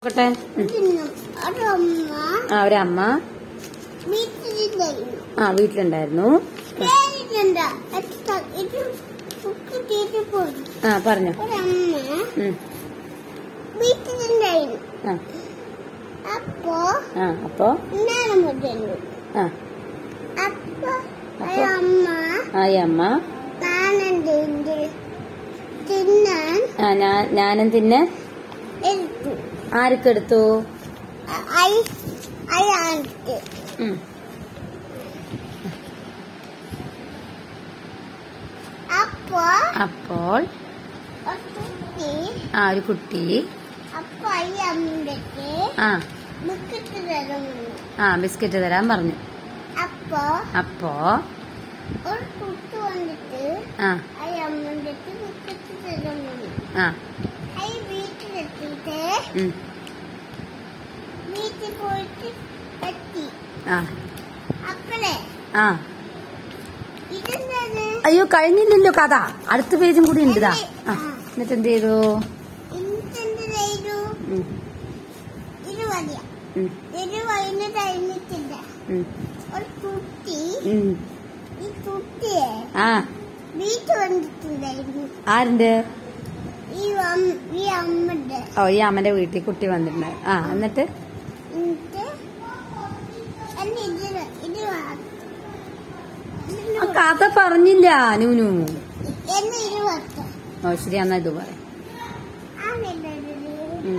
നോക്കട്ടെ ഉം. തിന്നും ഒരമ്മ ആ ഒരമ്മ വീട്ടിലുണ്ടായിരുന്നു ആ വീട്ടിലുണ്ടായിരുന്നു പേരിട്ടുണ്ട ഇത് ബുക്ക് തീറ്റ് പോയി ആ പറഞ്ഞു ഒരമ്മ ഉം. വീട്ടിലുണ്ടായിരുന്നു ആ അപ്പോ ആ അപ്പോ നേരം മുതലു ആ അപ്പൊ അപ്പൊ? ഒരമ്മ ആ ഈ അമ്മ നാനെന്ത് തിന്നാൻ ആ ഞാൻ ഞാനും തിന്നെ എടുത്തു ആർക്കെടുത്തു ഐ അയാൾക്ക് ഉം. അപ്പൊ അപ്പോൾ ഒരു കുട്ടി ആ ഒരു കുട്ടി അപ്പൊ ഈ അമ്മക്ക് ആ ബുക്കിട്ട് തരുന്നു ആ ബിസ്ക്കറ്റ് തരാൻ പറഞ്ഞു അപ്പൊ അപ്പോ ഒരു കുട്ടി വന്നിട്ട് ആ ഈ അമ്മക്ക് ബുക്കിട്ട് തരുന്നു ആ ഈ വീട്ടിലെത്തിയിട്ട് ഉം. വീട്ടിൽ പോയിട്ട് എത്തി ആ അപ്പളേ ആ ഇതെന്താണ് അയ്യോ കഴിഞ്ഞില്ലല്ലോ കഥ അടുത്ത പേജും കൂടി ഉണ്ട് ഇതാ ആ എന്നിട്ട് എന്ത് ചെയ്തു ഇന്നെന്ത് ചെയ്തു ഉം. ഇത് മതിയാ ഉം. ഇത് വൈകുന്ന കഴിഞ്ഞിട്ടില്ല ഉം. ഒരു കുട്ടി ഉം. ഈ കുട്ടിയെ ആ വീട്ടിൽ വന്നിട്ടുണ്ടായിരുന്നു ആരുണ്ട് ഈ അമ്മ- ഈ അമ്മയുടെ ഓ ഈ അമ്മന്റെ വീട്ടിൽ കുട്ടി വന്നിട്ടുണ്ട് ആ എന്നിട്ട് എന്നിട്ട് എന്നെ ഇത് ഇത് വാ- ആ കഥ പറഞ്ഞില്ല നൂനു എന്നെ ഇത് വത്ത ഓ ശരി എന്നാ ഇത് പറയാം ഉം.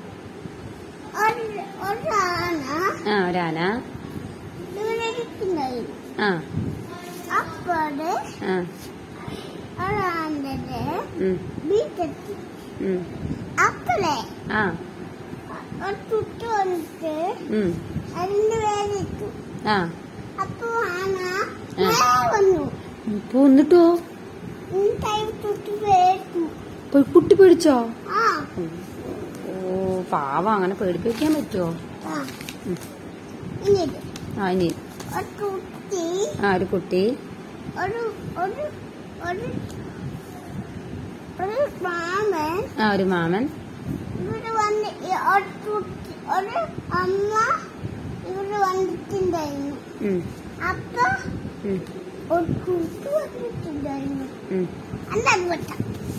ഒരാണ ആ ഒരാന ഇവിടെ ഇരിക്കുന്നുണ്ടായിരുന്നു ആ അപ്പോഴ് ആ ഒരാളുടെ ഉം. വീട്ടെത്തി ഉം. അപ്പോഴേ ആ ഒരു കുട്ടി വന്നിട്ട് ഉം. അതിന്റെ പേരിട്ടു ആ അപ്പൊ ആന ആ. നേരെ വന്നു ഇപ്പൊ എന്നിട്ടോ എന്നിട്ട് കുട്ടി പേരിട്ടു പോയി കുട്ടി പേടിച്ചോ ആ ഓ പാവം അങ്ങനെ പേടിപ്പിക്കാൻ പറ്റുമോ ആ ഉം. ഇനിത് ആ ഇനി ഒരു കുട്ടി ആ ഒരു കുട്ടി ഒരു ഒരു ഒരു ഒരു മാമൻ ആ ഒരു മാമൻ ഇവിടെ വന്ന് ഈ ഒരു കുട്ടി ഒരു അമ്മ ഇവിടെ വന്നിട്ടുണ്ടായിരുന്നു ഉം. അപ്പൊ ഉം. ഒരു കുട്ടി വന്നിട്ടുണ്ടായിരുന്നു ഉം. അല്ല അത് വെട്ടാം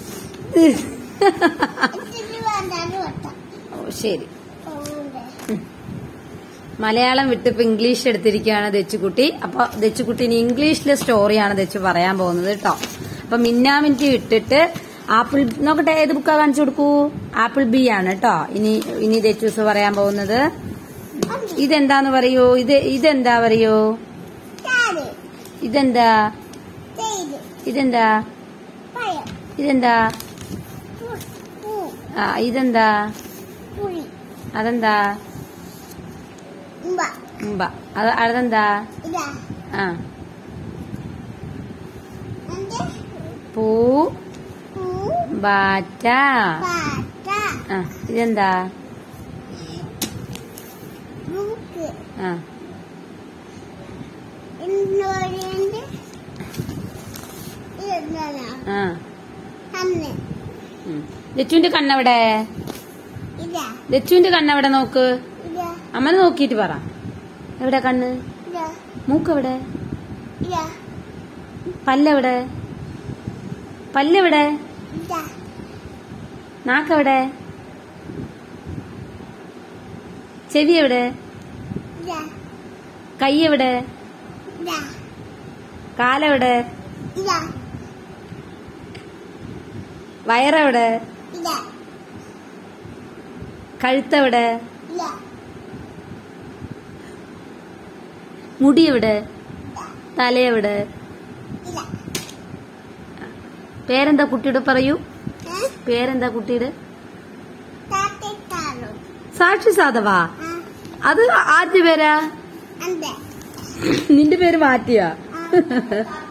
ഇത്തിരി വേണ്ട അത് വെട്ടാം ഓ ശരി അതുകൊണ്ട് മലയാളം വിട്ടിപ്പോ ഇംഗ്ലീഷ് എടുത്തിരിക്കുകയാണ് ദച്ചുകുട്ടി അപ്പൊ ദച്ചുകുട്ടി ഇനി ഇംഗ്ലീഷിലെ സ്റ്റോറിയാണ് ദച്ചു പറയാൻ പോകുന്നത് കേട്ടോ അപ്പൊ മിന്നാമിനിറ്റ് ഇട്ടിട്ട് ആപ്പിൾ നോക്കട്ടെ ഏത് ബുക്കാ കാണിച്ചു കൊടുക്കൂ ആപ്പിൾ ബി ആണ് കേട്ടോ ഇനി ഇനി ദച്ചൂസ് പറയാൻ പോകുന്നത് ഇതെന്താന്ന് പറയൂ ഇത് ഇതെന്താ പറയൂ ചാട് ഇതെന്താ ചെയ്ത് ഇതെന്താ പഴം ഇതെന്താ പൂ- പൂ ആ ഇതെന്താ പുളി അതെന്താ ഉമ്പ ഉമ്പ അത് അതെന്താ ഇതാ ആ എന്റെ പൂ പൂ ബാറ്റ പാട്ട ആ ഇതെന്താ മൂക്ക് ആ എന്ന് പറയുന്നത് ഇതെന്താണ് ആ കണ്ണ് ഉം. ലച്ചുവിന്റെ കണ്ണെവിടെ ഇതാ ലച്ചുവിന്റെ കണ്ണെവിടെ നോക്ക് ഇതാ അമ്മനെ നോക്കിയിട്ട് പറ എവിടെ കണ്ണ് ഇതാ മൂക്കെവിടെ ഇതാ പല്ലെവിടെ പല്ലെവിടെ ഇതാ നാക്കെവിടെ ചെവി എവിടെ ഇതാ കൈ എവിടെ ഇതാ കാലെവിടെ ഇതാ വയറെവിടെ ഇതാ കഴുത്തെവിടെ ഇതാ മുടി എവിടെ തലയെവിടെ ഇതാ പേരെന്താ കുട്ടിയുടെ പറയൂ ഏ പേരെന്താ കുട്ടിയുടെ താത്തേക്കാരോ സാക്ഷി സാധവാ ആ അത് ആദ്യ പേരാ അതെ നിന്റെ പേര് മാറ്റിയാ ആ